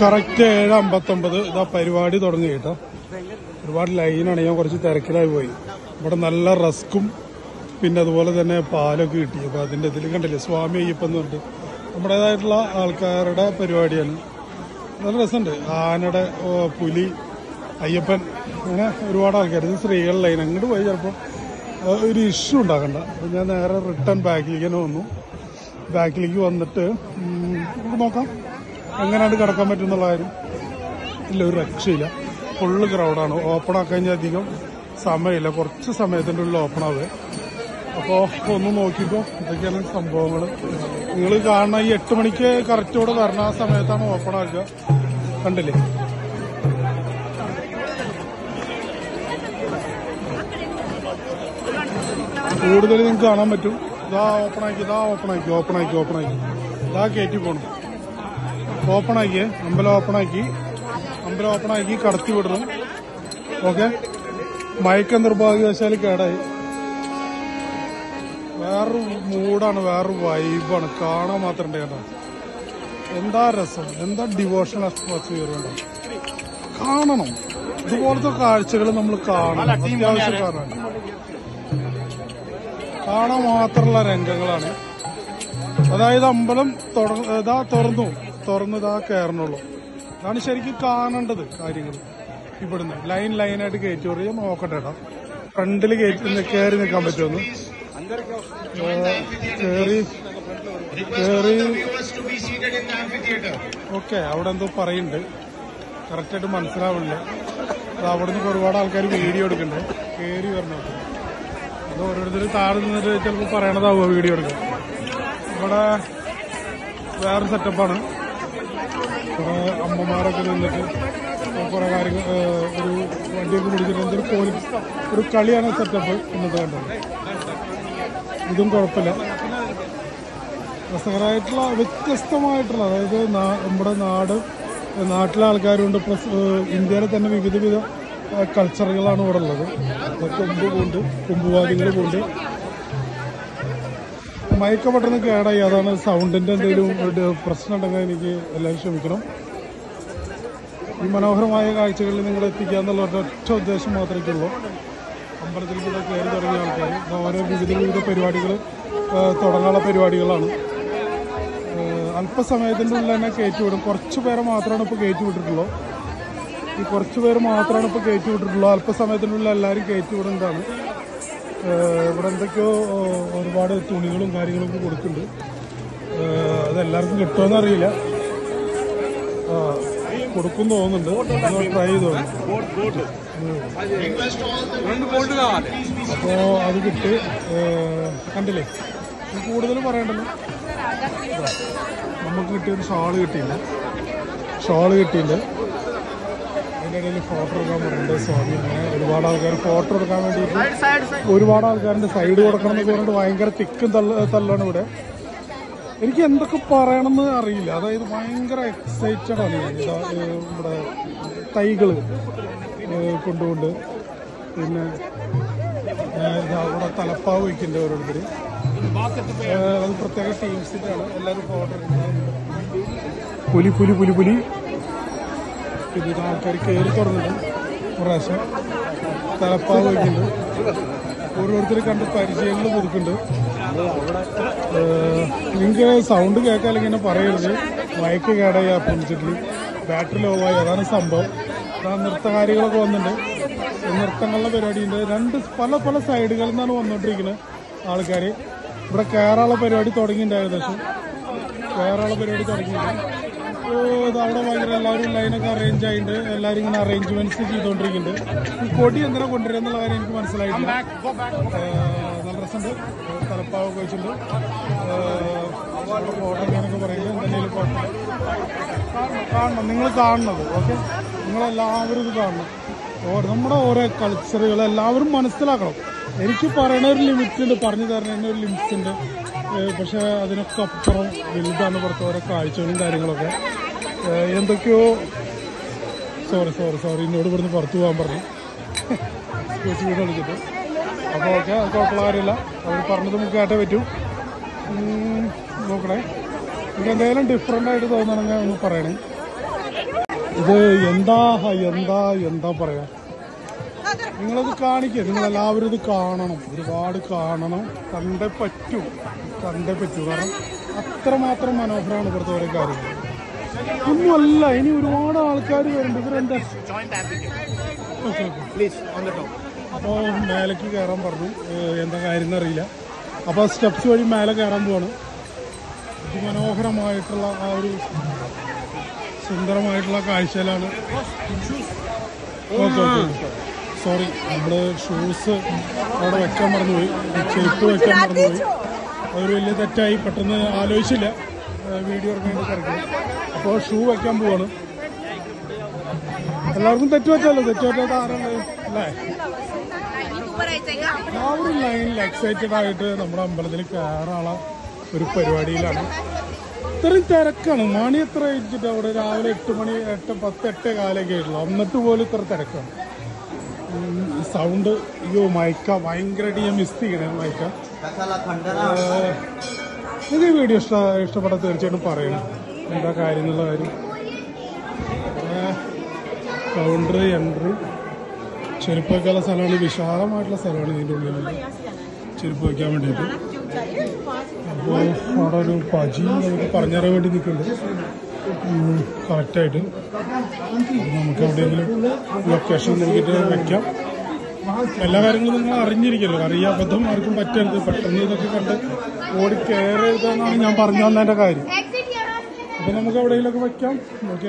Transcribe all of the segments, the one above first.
Correct ഏഴ് അമ്പത്തൊമ്പത് ഇതാ പരിപാടി തുടങ്ങി കേട്ടോ ഒരുപാട് ലൈനാണ് ഞാൻ കുറച്ച് തിരക്കിലായി പോയി ഇവിടെ നല്ല റസ്ക്കും പിന്നെ അതുപോലെ തന്നെ പാലൊക്കെ കിട്ടി അപ്പൊ അതിന്റെ ഇതിൽ കണ്ടില്ലേ സ്വാമി അയ്യപ്പൻ എന്ന് പറഞ്ഞിട്ട് നമ്മുടേതായിട്ടുള്ള ആൾക്കാരുടെ പരിപാടിയാണ് നല്ല രസമുണ്ട് ആനയുടെ ഓ, പുലി അയ്യപ്പൻ അങ്ങനെ ഒരുപാട് ആൾക്കാർ ഇത് സ്ത്രീകളുടെ ലൈൻ അങ്ങോട്ട് പോയി ചിലപ്പോൾ ഒരു ഇഷ്യൂ ഉണ്ടാക്കണ്ട അപ്പൊ ഞാൻ നേരെ റിട്ടേൺ ബാക്കിലേക്ക് തന്നെ വന്നു ബാക്കിലേക്ക് വന്നിട്ട് ഉം, നമുക്ക് നോക്കാം എങ്ങനെയാണ് കിടക്കാൻ പറ്റും എന്നുള്ള കാര്യം ഇല്ല ഒരു രക്ഷയില്ല ഫുള്ള് ക്രൗഡാണ് ഓപ്പൺ ആക്കാൻ അധികം സമയമില്ല കുറച്ച് സമയത്തിൻ്റെ ഉള്ളിൽ ഓപ്പൺ ആവേ അപ്പോൾ ഒന്ന് നോക്കിക്കോ ഇതൊക്കെയാണ് സംഭവങ്ങൾ നിങ്ങൾ കാണുന്ന ഈ എട്ട് മണിക്ക് കറക്റ്റോടെ വരണ ആ സമയത്താണ് ഓപ്പൺ ആക്കുക കണ്ടില്ലേ കൂടുതൽ നിങ്ങൾക്ക് കാണാൻ പറ്റും ഇതാ ഓപ്പൺ ആക്കി ഇതാ ഓപ്പൺ ആക്കി ഓപ്പൺ ആക്കി ഓപ്പൺ ആക്കി ഇതാ കയറ്റി പോണം ഓപ്പൺ ആക്കിയേ അമ്പലം ഓപ്പൺ ആക്കി അമ്പലം ഓപ്പൺ ആക്കി കടത്തി വിടണം ഓക്കെ മയക്ക നിർഭാഗ്യവശാൽ കേടായി വേറൊരു മൂഡാണ് വേറൊരു വൈബാണ് കാണാൻ മാത്രം ഉണ്ട് കേട്ടോ എന്താ രസം എന്താ ഡിവോഷണൽ അറ്റ്മോസ്ഫിയർ ഉണ്ടോ കാണണം ഇതുപോലത്തെ കാഴ്ചകൾ നമ്മൾ കാണണം അത്യാവശ്യം കാണാൻ കാണാൻ മാത്രമുള്ള രംഗങ്ങളാണ് അതായത് അമ്പലം തുട- ഇതാ തുറന്നു തുറന്ന് ഇതാ കയറണുള്ളൂ അതാണ് ശരിക്കും കാണേണ്ടത് കാര്യങ്ങൾ ഇവിടുന്ന് ലൈൻ ലൈനായിട്ട് കയറ്റി പറയാൻ നോക്കട്ടെ കേട്ടോ ഫ്രണ്ടിൽ കയറ്റി കയറി നിൽക്കാൻ പറ്റുമെന്ന് കയറി കയറി ഓക്കെ അവിടെ എന്തോ പറയുന്നുണ്ട് കറക്റ്റായിട്ട് മനസ്സിലാവില്ല അത് അവിടെ നിന്ന് ഒരുപാട് ആൾക്കാർ വീഡിയോ എടുക്കുന്നുണ്ട് കയറി വരണം അത് ഓരോരുത്തർ താഴെ നിന്നിട്ട് ചിലപ്പോൾ പറയണതാവുക വീഡിയോ എടുക്കാൻ ഇവിടെ വേറെ സെറ്റപ്പാണ് കുറെ അമ്മമാരൊക്കെ നിന്നിട്ട് കുറെ കാര്യങ്ങൾ ഏഹ്, ഒരു വണ്ടിയൊക്കെ പിടിച്ചിട്ട് എന്തൊരു പോലീസ് ഒരു കളിയാണ് സെറ്റപ്പ് ഇന്നത്തെ കണ്ടത് ഇതും കുഴപ്പമില്ല രസകരമായിട്ടുള്ള വ്യത്യസ്തമായിട്ടുള്ള അതായത് നാ- നമ്മുടെ നാട് നാട്ടിലെ ആൾക്കാരുണ്ട് പ്ലസ് ഏഹ്, ഇന്ത്യയിലെ തന്നെ വിവിധ വിധ ഏഹ്, കൾച്ചറുകളാണ് ഇവിടെ ഉള്ളത് കൊമ്പ് പൂണ്ട് കൊമ്പുവാദികൾ പൂണ്ട് മയക്ക പെട്ടെന്ന് കേടായി അതാണ് സൗണ്ടിന്റെ എന്തെങ്കിലും ഒരു പ്രശ്നം ഉണ്ടെങ്കിൽ എനിക്ക് എല്ലാവരും ക്ഷമിക്കണം ഈ മനോഹരമായ കാഴ്ചകളിൽ നിങ്ങൾ എത്തിക്കുക എന്നുള്ള ഒരൊറ്റ ഉദ്ദേശം മാത്രമേ ഉള്ളൂ അമ്പലത്തിൽ കൂടെ കയറി തുടങ്ങിയ ആൾക്കാർ ഇത് ഓരോ വിവിധ വിവിധ പരിപാടികൾ തുടങ്ങാനുള്ള പരിപാടികളാണ് ഏഹ് അല്പസമയത്തിൻ്റെ ഉള്ളിൽ തന്നെ കയറ്റി വിടും കുറച്ച് പേരെ മാത്രമാണ് ഇപ്പോൾ കയറ്റി വിട്ടിട്ടുള്ളൂ ഈ കുറച്ച് പേര് മാത്രമാണ് ഇപ്പോൾ കയറ്റി വിട്ടിട്ടുള്ളൂ അല്പസമയത്തിൻ്റെ ഉള്ളിൽ എല്ലാവരും കയറ്റി വിടുന്നതാണ് ഏഹ് ഇവിടെ എന്തൊക്കെയോ ഏഹ് ഒരുപാട് തുണികളും കാര്യങ്ങളൊക്കെ കൊടുക്കുന്നുണ്ട് ഏഹ് അത് എല്ലാവർക്കും കിട്ടുമെന്ന് അറിയില്ല ആ, കൊടുക്കും തോന്നുന്നുണ്ട് ഒന്ന് ട്രൈ ചെയ്ത് നോക്കും അപ്പോ അത് കിട്ടി ഏഹ് കണ്ടില്ലേ ഇത് കൂടുതൽ പറയണ്ടല്ലോ ഇതാ, നമുക്ക് കിട്ടിയൊരു ഷാള് കിട്ടിയില്ല ഷാള് കിട്ടിയില്ല അതിൻ്റെ ഇടയിൽ ഫോട്ടോ എടുക്കാൻ പറയുന്നുണ്ട് സ്വാമി അങ്ങനെ ഒരുപാട് ആൾക്കാർ ഫോട്ടോ എടുക്കാൻ വേണ്ടിയിട്ട് ഒരുപാട് ആൾക്കാരുടെ സൈഡ് കൊടുക്കണം എന്നൊക്കെ പറഞ്ഞിട്ട് ഭയങ്കര തിക്കും തള്ള തള്ളാണ് ഇവിടെ എനിക്ക് എന്തൊക്കെ പറയണമെന്ന് അറിയില്ല അതായത് ഭയങ്കര എക്സൈറ്റഡ് ആണ് ഞാൻ ഇതാ ഏഹ് ഇവിടെ തൈകള് ഏഹ് കൊണ്ടുകൊണ്ട് പിന്നെ ഏഹ് ഇതാ ഇവിടെ തലപ്പാവ് വയ്ക്കുന്നുണ്ട് ഓരോരുത്തർ അത് പ്രത്യേക ടീംസിൻ്റെയാണ് എല്ലാവരും ഫോട്ടോ എടുക്കുന്നത് പുലി പുലി പുലി പുലി പിന്നെ ഇത് ആൾക്കാർ കയറി തുറന്നിട്ടുണ്ട് പ്രാവശ്യം തലപ്പാവ് വയ്ക്കുന്നുണ്ട് ഓരോരുത്തർ കണ്ട് പരിചയങ്ങൾ പുതുക്കുന്നുണ്ട് നിങ്ങൾക്ക് സൗണ്ട് കേൾക്കാൻ ഇങ്ങനെ പറയരുത് മയക്ക് കേടായി ആ പൊളിച്ചിട്ടില് ബാറ്ററി ലോ ആയി അതാണ് സംഭവം ആ നൃത്തകാരികളൊക്കെ വന്നിട്ടുണ്ട് നൃത്തങ്ങളുടെ പരിപാടിയുണ്ട് രണ്ട് പല പല സൈഡുകളിൽ നിന്നാണ് വന്നുകൊണ്ടിരിക്കുന്നത് ആൾക്കാർ ഇവിടെ കയറാനുള്ള പരിപാടി തുടങ്ങിയിട്ടുണ്ട് ഏകദേശം കയറാനുള്ള പരിപാടി തുടങ്ങിയിട്ടുണ്ട് ഓ ഇത് അവിടെ ഭയങ്കര എല്ലാവരും ലൈനൊക്കെ അറേഞ്ച് ആയിട്ടുണ്ട് എല്ലാവരും ഇങ്ങനെ അറേഞ്ച്മെന്റ്സ് ചെയ്തുകൊണ്ടിരിക്കുന്നുണ്ട് ഈ കൊടി എന്തിനാ കൊണ്ടുവരിക എന്നുള്ള കാര്യം എനിക്ക് മനസ്സിലായിട്ടില്ല ഏഹ് നല്ല രസമുണ്ട് തലപ്പാവൊക്കെ വെച്ചിട്ടുണ്ട് ഫോട്ടോ ഞാനൊക്കെ പറയുന്നത് എന്തെങ്കിലും കുഴപ്പമില്ല കാണണം കാണണം നിങ്ങൾ കാണണത് ഓക്കെ നിങ്ങളെല്ലാവരും ഇത് കാണണം ഓ നമ്മുടെ ഓരോ കൾച്ചറുകൾ എല്ലാവരും മനസ്സിലാക്കണം എനിക്ക് പറയണ ഒരു ലിമിറ്റ് ഉണ്ട് പറഞ്ഞു തരണ ഒരു ലിമിറ്റ് ഉണ്ട് ഏഹ് പക്ഷെ അതിനൊക്കെ അപ്പുറം വലുതാണ് പുറത്ത് ഓരോ കാഴ്ചകളും കാര്യങ്ങളൊക്കെ ഏഹ് എന്തൊക്കെയോ സോറി സോറി സോറി എന്നോട് ഇവിടുന്ന് പുറത്തു പോകാൻ പറഞ്ഞു കൊച്ചു വീട് കളിച്ചിട്ട് അപ്പോൾ ഓക്കെ അത് കുഴപ്പമുള്ള കാര്യമില്ല അവർ പറഞ്ഞത് നമുക്ക് കേട്ടേ പറ്റൂ ഉം, നോക്കണേ നിങ്ങൾക്ക് എന്തെങ്കിലും ഡിഫറെൻ്റ് ആയിട്ട് തോന്നണമെങ്കിൽ ഒന്ന് പറയണേ ഇത് എന്താ എന്താ എന്താ പറയാ നിങ്ങളത് കാണിക്കുക നിങ്ങളെല്ലാവരും ഇത് കാണണം ഒരുപാട് കാണണം കണ്ടേ പറ്റൂ കണ്ടേ പറ്റൂ കാരണം അത്രമാത്രം മനോഹരമാണ് ഇവിടുത്തെ ഓരോ കാര്യങ്ങൾ ഒന്നുമല്ല ഇനി ഒരുപാട് ആൾക്കാർ വരുന്നുണ്ട് ഇവരെന്താ ഓക്കെ ഓക്കെ അപ്പോൾ മേലേക്ക് കയറാൻ പറഞ്ഞു ഏഹ് എന്താ കാര്യം എന്നറിയില്ല അപ്പോൾ സ്റ്റെപ്സ് വഴി മേലെ കയറാൻ പോവാണ് അതിമനോഹരമായിട്ടുള്ള ആ ഒരു സുന്ദരമായിട്ടുള്ള കാഴ്ചയിലാണ് ഓക്കെ ഓക്കെ സോറി നമ്മള് ഷൂസ് അവിടെ വെക്കാൻ മറന്നുപോയി ചെരുപ്പ് വെക്കാൻ മറന്നുപോയി അതൊരു വലിയ തെറ്റായി പെട്ടെന്ന് ആലോചിച്ചില്ല ഏഹ് വീഡിയോ ഇറങ്ങേണ്ടി കിടക്കും അപ്പോൾ ഷൂ വെക്കാൻ പോവാണ് എല്ലാവർക്കും തെറ്റ് പറ്റാലോ തെറ്റ് പറ്റാത്ത ആരല്ലേ അല്ലേ എല്ലാവരും ലൈനിൽ എക്സൈറ്റഡ് ആയിട്ട് നമ്മുടെ അമ്പലത്തിൽ കയറാനുള്ള ഒരു പരിപാടിയിലാണ് ഇത്രയും തിരക്കാണ് മണി എത്ര ആയിട്ടിട്ട് അവിടെ രാവിലെ എട്ട് മണി എട്ട് പത്ത് എട്ട് കാലൊക്കെ ആയിട്ടുള്ളൂ എന്നിട്ട് പോലും ഇത്ര തിരക്കാണ് സൗണ്ട് അയ്യോ മയക്ക ഭയങ്കരമായിട്ട് ഞാൻ മിസ് ചെയ്യണേ മയക്ക ഏഹ്, നിങ്ങൾക്ക് ഈ വീഡിയോ ഇഷ്ട ഇഷ്ടപ്പെട്ട തീർച്ചയായിട്ടും പറയണം എന്താ കാര്യം എന്നുള്ള കാര്യം കൗണ്ടർ എൻട്രി ചെരുപ്പ് വയ്ക്കാനുള്ള സ്ഥലമാണ് വിശാലമായിട്ടുള്ള സ്ഥലമാണ് ഇതിൻ്റെ ഉള്ളിൽ ചെരുപ്പ് വയ്ക്കാൻ വേണ്ടിയിട്ട് അപ്പോൾ അവിടെ ഒരു പജി നമുക്ക് പറഞ്ഞുതരാൻ വേണ്ടി നിൽക്കുന്നുണ്ട് കറക്റ്റായിട്ട് നമുക്ക് എവിടെയെങ്കിലും ലൊക്കേഷൻ നോക്കിയിട്ട് വെക്കാം എല്ലാ കാര്യങ്ങളും നിങ്ങൾ അറിഞ്ഞിരിക്കല്ലോ അറിയാ അബദ്ധം ആർക്കും പറ്റരുത് പെട്ടെന്ന് ഇതൊക്കെ കണ്ട് ഓടി കയറരുതെന്നാണ് ഞാൻ പറഞ്ഞു തന്നതിൻ്റെ കാര്യം അപ്പൊ നമുക്ക് എവിടെയെങ്കിലുമൊക്കെ വെക്കാം ഓക്കെ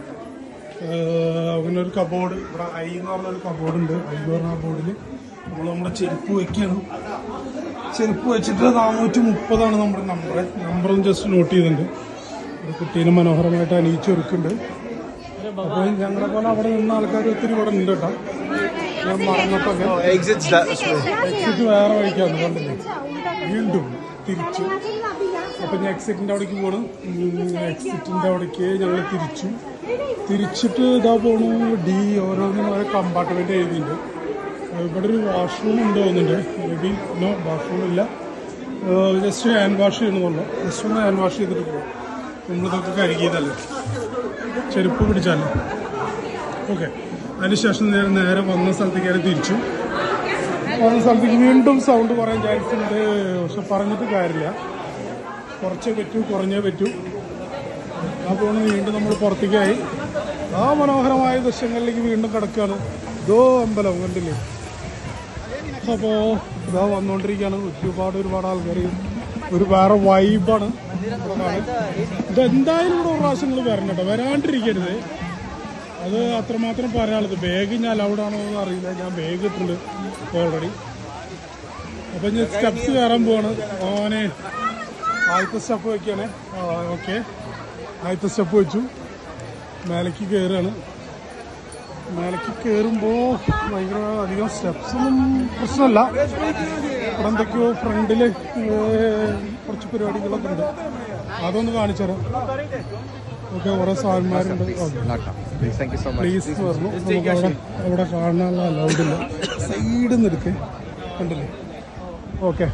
അങ്ങനെ ഒരു കബോർഡ് ഇവിടെ ഐ എന്ന് പറഞ്ഞ ഒരു കബോർഡ് ഉണ്ട് ഐ എന്ന് പറഞ്ഞ ബോർഡിൽ നമ്മൾ നമ്മുടെ ചെരുപ്പ് വെക്കണം ചെരുപ്പ് വെച്ചിട്ട് നാനൂറ്റി മുപ്പതാണ് നമ്മുടെ നമ്പർ നമ്പർ ഒന്ന് ജസ്റ്റ് നോട്ട് ചെയ്തിട്ടുണ്ട് ഒരു കുട്ടീനെ മനോഹരമായിട്ട് അണിയിച്ചൊരുക്കുന്നുണ്ട് അപ്പോൾ ഞങ്ങളെ പോലെ അവിടെ നിന്ന ആൾക്കാർ ഒത്തിരി ഇവിടെ ഉണ്ട് കേട്ടോ ഞാൻ മറന്നിട്ടൊക്കെ Exits that way. എക്സിറ്റ് വേറെ വഴിക്കാണ് കണ്ടില്ലേ വീണ്ടും തിരിച്ചു അപ്പൊ ഞാൻ എക്സിറ്റിന്റെ അവിടേക്ക് പോണു എക്സിറ്റിന്റെ അവിടേക്ക് ഞങ്ങൾ തിരിച്ചു തിരിച്ചിട്ട് ഇതാ പോണു ഡി ഓരോന്നിനും ഓരോ കമ്പാർട്ട്മെന്റ് എഴുതിയിട്ടുണ്ട് ഇവിടെ ഒരു വാഷ്റൂം ഉണ്ട് തോന്നുന്നുണ്ട് മേ ബി നോ വാഷ്റൂം ഇല്ല ജസ്റ്റ് ഹാൻഡ് വാഷ് ചെയ്യണമെന്നുള്ളൂ ജസ്റ്റ് ഒന്ന് ഹാൻഡ് വാഷ് ചെയ്തിട്ട് പോകും നമ്മളിതൊക്കെ കരുകിയതല്ലേ ചെരുപ്പ് പിടിച്ചാലേ ഓക്കെ അതിനുശേഷം നേരെ നേരെ വന്ന സ്ഥലത്തേക്ക് ഞാൻ തിരിച്ചു വന്ന സ്ഥലത്തേക്ക് വീണ്ടും സൗണ്ട് പറയാൻ ചാൻസ് ഉണ്ട് പക്ഷെ പറഞ്ഞിട്ട് കാര്യമില്ല കുറച്ചേ പറ്റൂ കുറഞ്ഞേ പറ്റൂ അപ്പോൾ വീണ്ടും നമ്മൾ പുറത്തേക്കായി ആ മനോഹരമായ ദൃശ്യങ്ങളിലേക്ക് വീണ്ടും കിടക്കുകയാണ് ഇതോ അമ്പലം കണ്ടില്ലേ അപ്പോൾ ഇതാ വന്നുകൊണ്ടിരിക്കുകയാണ് ഒരുപാട് ഒരുപാട് ആൾക്കാർ ഒരു വേറെ വൈബാണ് ഇവിടെ കാണാൻ ഇതെന്തായാലും ഇവിടെ ഒരു പ്രാവശ്യം നിങ്ങൾ വരണം കേട്ടോ വരാണ്ടിരിക്കരുത് അത് അത്രമാത്രം പറയാനുള്ളത് ബാഗ് ഞാൻ അലൗഡ് ആണോ എന്ന് അറിയില്ല ഞാൻ ബാഗ് ഇട്ടിട്ടുണ്ട് ഓൾറെഡി അപ്പൊ ഞാൻ സ്റ്റെപ്സ് കയറാൻ പോവാണ് ഓനെ ആദ്യത്തെ സ്റ്റെപ്പ് വെക്കാണ് ഓക്കെ ആദ്യത്തെ സ്റ്റെപ്പ് വെച്ചു മേലേക്ക് കയറുകയാണ് മേലേക്ക് കയറുമ്പോൾ ഭയങ്കര അധികം സ്റ്റെപ്സ് ഒന്നും പ്രശ്നമല്ല ഇവിടെ എന്തൊക്കെയോ ഫ്രണ്ടില് കുറച്ച് പരിപാടികളൊക്കെ ഉണ്ട് അതൊന്ന് കാണിച്ചു തരാം ഓക്കെ ഓരോ സാധനന്മാരുണ്ട് okay Not now. Please, thank you so much. Please പറഞ്ഞു നമുക്ക് അവിടെ അവിടെ കാണാനുള്ള അലൗഡില്ല സൈഡിൽ നിന്ന് എടുക്കേ കണ്ടില്ലേ ഓക്കെ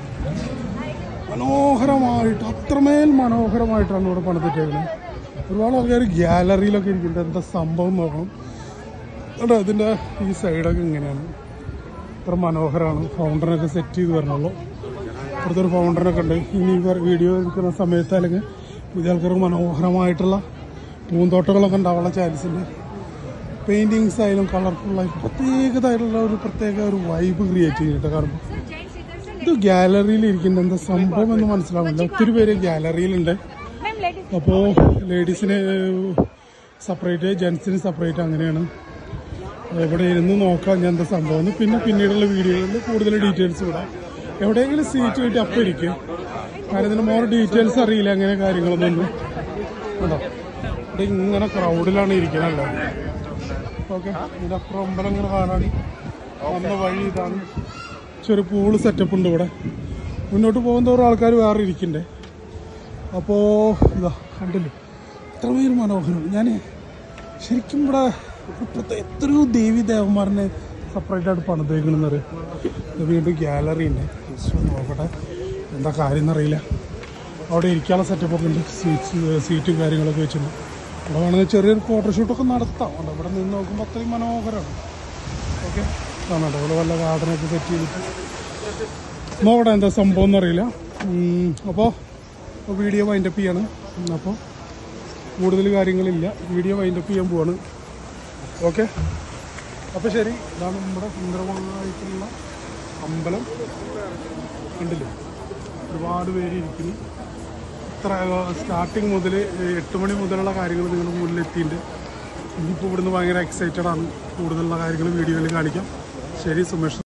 മനോഹരമായിട്ട് അത്രമേൽ മനോഹരമായിട്ടാണ് ഇവിടെ പണിതിട്ടേക്കുന്നത് ഒരുപാട് ആൾക്കാർ ഗ്യാലറിയിലൊക്കെ ഇരിക്കുന്നുണ്ട് എന്താ സംഭവം നോക്കണം കേട്ടോ ഇതിൻ്റെ ഈ സൈഡൊക്കെ ഇങ്ങനെയാണ് ഇത്ര മനോഹരമാണ് ഫൗണ്ടറിനൊക്കെ സെറ്റ് ചെയ്ത് വരണുള്ളൂ ഇവിടുത്തെ ഒരു ഫൗണ്ടറിനൊക്കെ ഉണ്ട് ഇനി ഇവർ വീഡിയോ എടുക്കുന്ന സമയത്ത് അല്ലെങ്കിൽ പുതിയ ആൾക്കാർക്ക് മനോഹരമായിട്ടുള്ള പൂന്തോട്ടങ്ങളൊക്കെ ഉണ്ടാവാനുള്ള ചാൻസ് ഉണ്ട് പെയിന്റിങ്സ് ആയാലും കളർഫുള്ളായി പ്രത്യേകതായിട്ടുള്ള ഒരു പ്രത്യേക ഒരു വൈബ് ക്രിയേറ്റ് ചെയ്തിട്ട് കാണുമ്പോൾ ഇത് ഗാലറിയിൽ ഇരിക്കുന്ന എന്താ സംഭവം എന്ന് മനസ്സിലാവില്ല ഒത്തിരി പേര് ഗാലറിയിലുണ്ട് അപ്പോൾ ലേഡീസിന് സെപ്പറേറ്റ് ജെൻസിന് സെപ്പറേറ്റ് അങ്ങനെയാണ് ഇവിടെ ഇരുന്ന് നോക്കാം ഞാൻ എന്താ സംഭവം എന്ന് പിന്നെ പിന്നീടുള്ള വീഡിയോകളിൽ കൂടുതൽ ഡീറ്റെയിൽസ് വിടാം എവിടെയെങ്കിലും സീറ്റ് കിട്ടി അപ്പം ഇരിക്കും കാരണം ഇതിന് മോർ ഡീറ്റെയിൽസ് അറിയില്ല അങ്ങനെ കാര്യങ്ങളൊന്നും കേട്ടോ ഇവിടെ ഇങ്ങനെ ക്രൗഡിലാണ് ഇരിക്കണല്ലോ ഓക്കെ ഇതിന്റെ അപ്പുറം അമ്പലം ഇങ്ങനെ കാണാൻ വന്ന വഴി ഇതാണ് ചെറിയ പൂള് സെറ്റപ്പ് ഉണ്ട് ഇവിടെ മുന്നോട്ട് പോകുന്നതോറും ആൾക്കാർ വേറെ ഇരിക്കണ്ടേ അപ്പോൾ ഇതാ കണ്ടില്ലേ ഇത്രമേൽ മനോഹരം ഞാൻ ശരിക്കും ഇവിടെ ഒരു പ്രത്യേക എത്രയോ ദേവി ദേവന്മാരനെ സെപ്പറേറ്റ് ആയിട്ട് പണിതേക്കണെന്ന് അറിയാം ഇത് വീണ്ടും ഗാലറി ഉണ്ട് ജസ്റ്റ് ഒന്ന് നോക്കട്ടെ എന്താ കാര്യം എന്നറിയില്ല അവിടെ ഇരിക്കാനുള്ള സെറ്റപ്പ് ഒക്കെ ഉണ്ട് സീറ്റ്സ് സീറ്റും കാര്യങ്ങളൊക്കെ വെച്ചിട്ടുണ്ട് ഇവിടെ വേണമെങ്കിൽ ചെറിയൊരു ഫോട്ടോഷൂട്ടൊക്കെ നടത്താം ഉണ്ട് ഇവിടെ നിന്ന് നോക്കുമ്പോൾ അത്രയും മനോഹരമാണ് ഓക്കെ കാണാട്ടോ ഇവിടെ വല്ല ഗാർഡനൊക്കെ സെറ്റ് ചെയ്തിട്ട് നോക്കട്ടെ എന്താ സംഭവം എന്നറിയില്ല അപ്പോൾ വീഡിയോ വൈൻഡപ്പ് ചെയ്യാണ് അപ്പോൾ കൂടുതൽ കാര്യങ്ങളില്ല വീഡിയോ വൈൻഡപ്പ് ചെയ്യാൻ പോവാണ് ഓക്കെ അപ്പോൾ ശരി ഇതാണ് നമ്മുടെ സുന്ദരമായിട്ടുള്ള അമ്പലം കണ്ടില്ലേ ഒരുപാട് പേര് ഇരിക്കുന്നു ഇത്ര സ്റ്റാർട്ടിങ് മുതൽ എട്ട് മണി മുതലുള്ള കാര്യങ്ങൾ നിങ്ങളുടെ മുന്നിൽ എത്തിയിട്ടുണ്ട് ഇനിയിപ്പോൾ ഇവിടുന്ന് ഭയങ്കര എക്സൈറ്റഡ് ആണ് കൂടുതലുള്ള കാര്യങ്ങൾ വീഡിയോയിൽ കാണിക്കാം ശരി സുമേഷ്